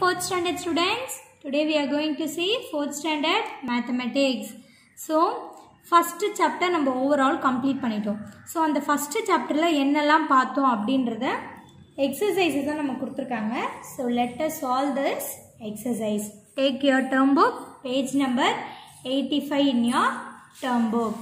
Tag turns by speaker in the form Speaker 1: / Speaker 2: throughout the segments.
Speaker 1: fourth standard students. Today we are going to see fourth standard mathematics. So first chapter நம்ம overall complete பண்ணிட்டோம் so அந்த first chapterல என்னெல்லாம் பார்த்தோம் அப்படின்றத exercises தான் நம்ம கொடுத்துருக்காங்க so let us solve this exercise. Take your term book page number 85 in your term book.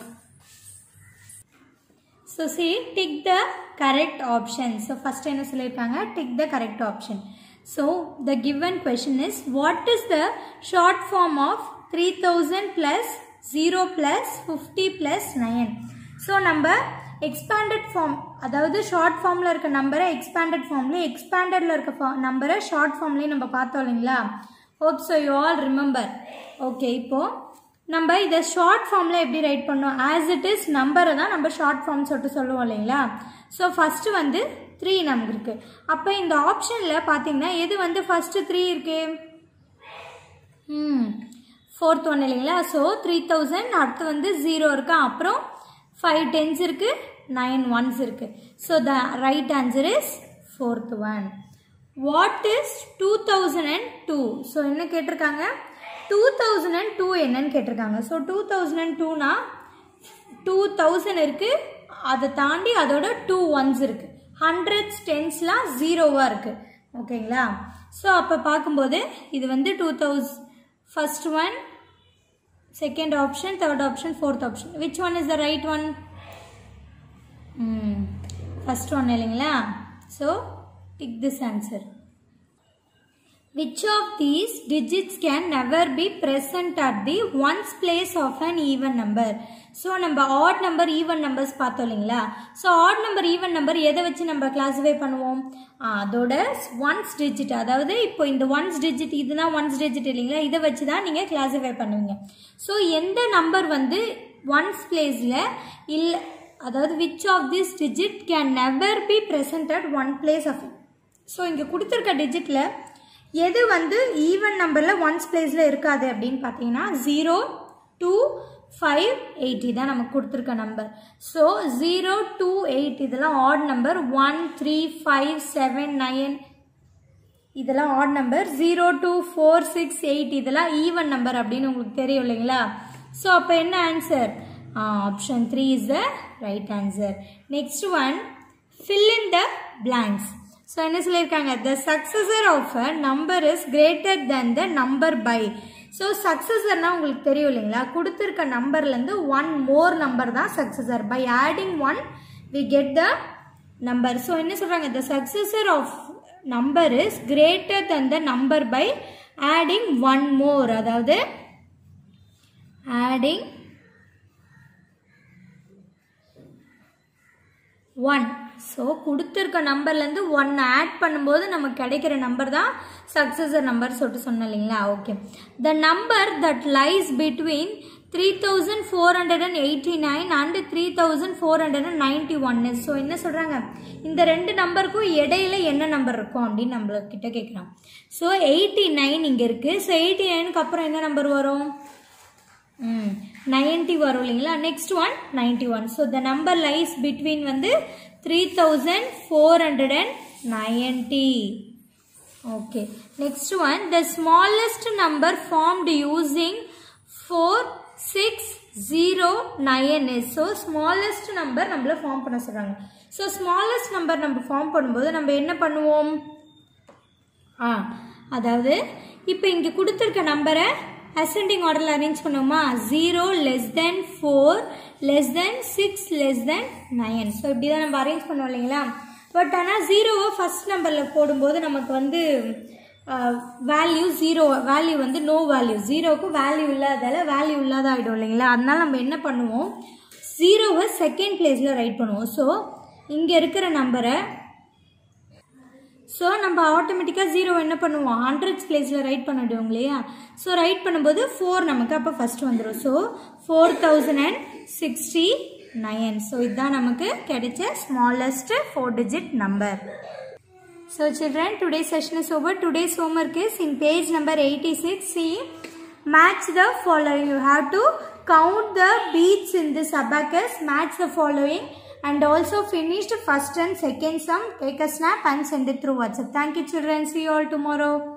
Speaker 1: So see, tick the correct option. So first என்ன சொல்லியிருக்காங்க tick the correct option. So the given question is what is the short form of 3000 plus 0 plus 50 plus 9? So நம்ம expanded form அதாவது short ஃபார்மில் இருக்க நம்பரை expanded ஃபார்ம்லேயே எக்ஸ்பேண்டடில் இருக்க நம்பரை short ஃபார்ம்லேயே நம்ம பார்த்தோம் இல்லைங்களா hope so you all remember okay இப்போது நம்ம இதை ஷார்ட் ஃபார்மில் எப்படி ரைட் பண்ணோம் ஆஸ் இட் இஸ் நம்பரை தான் நம்ம ஷார்ட் ஃபார்ம் சொல்லிட்டு சொல்லுவோம் இல்லைங்களா ஸோ ஃபஸ்ட்டு வந்து த்ரீ நமக்கு இருக்குது அப்போ இந்த ஆப்ஷனில் பார்த்தீங்கன்னா எது வந்து ஃபஸ்ட்டு த்ரீ இருக்கு ம் ஃபோர்த் ஒன் இல்லைங்களா ஸோ த்ரீ தௌசண்ட் அடுத்து வந்து ஜீரோ இருக்கா அப்புறம் ஃபைவ் டென்ஸ் இருக்குது நைன் ஒன்ஸ் இருக்குது so the right answer is fourth one what is two thousand and two so என்ன கேட்டிருக்காங்க டூ தௌசண்ட் அண்ட் டூ என்னன்னு கேட்டிருக்காங்க ஸோ டூ தௌசண்ட் அண்ட் டூனா டூ தௌசண்ட் இருக்குது அதை தாண்டி அதோட டூ ஒன்ஸ் இருக்குது ஹண்ட்ரட்ஸ் டென்ஸ்லாம் ஜீரோவாக இருக்குது ஓகேங்களா ஸோ அப்போ பார்க்கும்போது இது வந்து two thousand first one second option third option fourth option which one is the right one first one இல்லைங்களா so tick this answer Which of these digits can never be present at the ones place of an even number? So நம்ம odd number even numbers பார்த்தோம் இல்லைங்களா so odd number even number எதை வச்சு நம்ம classify பண்ணுவோம் அதோட once digit அதாவது இப்போ இந்த ஒன்ஸ் டிஜிட் இதுனா ஒன்ஸ் டிஜிட் இல்லைங்களா இதை வச்சு தான் நீங்கள் கிளாஸிஃபை பண்ணுவீங்க ஸோ எந்த நம்பர் வந்து ஒன்ஸ் பிளேஸில் இல்லை அதாவது which of this digit can never be present at one place of so இங்கே கொடுத்துருக்க டிஜிட்டில் எது வந்து ஈவன் நம்பரில் ஒன்ஸ் பிளேஸில் இருக்காது அப்படின்னு பார்த்தீங்கன்னா ஜீரோ டூ ஃபைவ் எயிட்டி தான் நமக்கு கொடுத்துருக்க number so zero two eight இதெல்லாம் odd number one three five seven nine இதெல்லாம் odd number zero two four six eight இதெல்லாம் ஈவன் நம்பர் அப்படின்னு உங்களுக்கு தெரியும் இல்லைங்களா ஸோ அப்போ என்ன answer option three is the right answer next one fill in the blanks so என்ன சொல்லியிருக்காங்க the successor of a number is greater than the number by so சக்சஸர்னா உங்களுக்கு தெரியும் இல்லைங்களா கொடுத்துருக்க நம்பர்லேருந்து ஒன் மோர் நம்பர் தான் successor by adding one we get the number so என்ன சொல்கிறாங்க the successor of number is greater than the number by adding one more அதாவது ஆடிங் ஒன் ஸோ கொடுத்துருக்க நம்பர்லேருந்து ஒன் ஆட் பண்ணும்போது நமக்கு கிடைக்கிற நம்பர் தான் சக்ஸஸர் நம்பர் சொல்லிட்டு சொன்னோம் இல்லைங்களா okay the number that lies between three thousand four hundred and eighty nine and three thousand four hundred and ninety one so என்ன சொல்கிறாங்க இந்த ரெண்டு நம்பருக்கும் இடையில என்ன நம்பர் இருக்கும் அப்படின்னு நம்மளக்கிட்ட கேட்குறான் ஸோ எயிட்டி நைன் இங்கே இருக்குது ஸோ எயிட்டி நைனுக்கு அப்புறம் என்ன நம்பர் வரும் ம் நைன்டி வரும் இல்லைங்களா next one ninety one so the number lies between வந்து three thousand four hundred and ninety okay next one the smallest number formed using four six zero nine எஸ் so smallest number நம்மள form பண்ண சொல்கிறாங்க so smallest number நம்ம form பண்ணும்போது நம்ம என்ன பண்ணுவோம் ஆ அதாவது இப்போ இங்கே கொடுத்துருக்க நம்பரை அசெண்டிங் ஆர்டரில் அரேஞ்ச் பண்ணுவோமா zero less than four less than six less than nine so இப்படி தான் நம்ம அரேஞ்ச் பண்ணுவோம் இல்லைங்களா பட் ஆனால் ஜீரோவை ஃபஸ்ட் நம்பரில் போடும்போது நமக்கு வந்து வேல்யூ ஜீரோ வேல்யூ வந்து நோ வேல்யூ ஜீரோவுக்கு வேல்யூ இல்லாதால வேல்யூ இல்லாத ஆகிடும் இல்லைங்களா அதனால நம்ம என்ன பண்ணுவோம் ஜீரோவை செகண்ட் பிளேஸில் ரைட் பண்ணுவோம் ஸோ இங்கே இருக்கிற நம்பரை ஸோ நம்ம ஆட்டோமேட்டிக்காக ஜீரோ என்ன பண்ணுவோம் ஹண்ட்ரட்ஸ் பிளேஸில் ரைட் பண்ணிடுவோம் இல்லையா ஸோ ரைட் பண்ணும்போது ஃபோர் நமக்கு அப்போ ஃபஸ்ட் வந்துடும் so four thousand and sixty nine so இதுதான் நமக்கு கிடைச்ச smallest four digit number so children today session is over today's homework is in page number eighty six C match the following you have to count the beads in this abacus match the following and also finished first and second sum take a snap and send it through whatsapp thank you children see you all tomorrow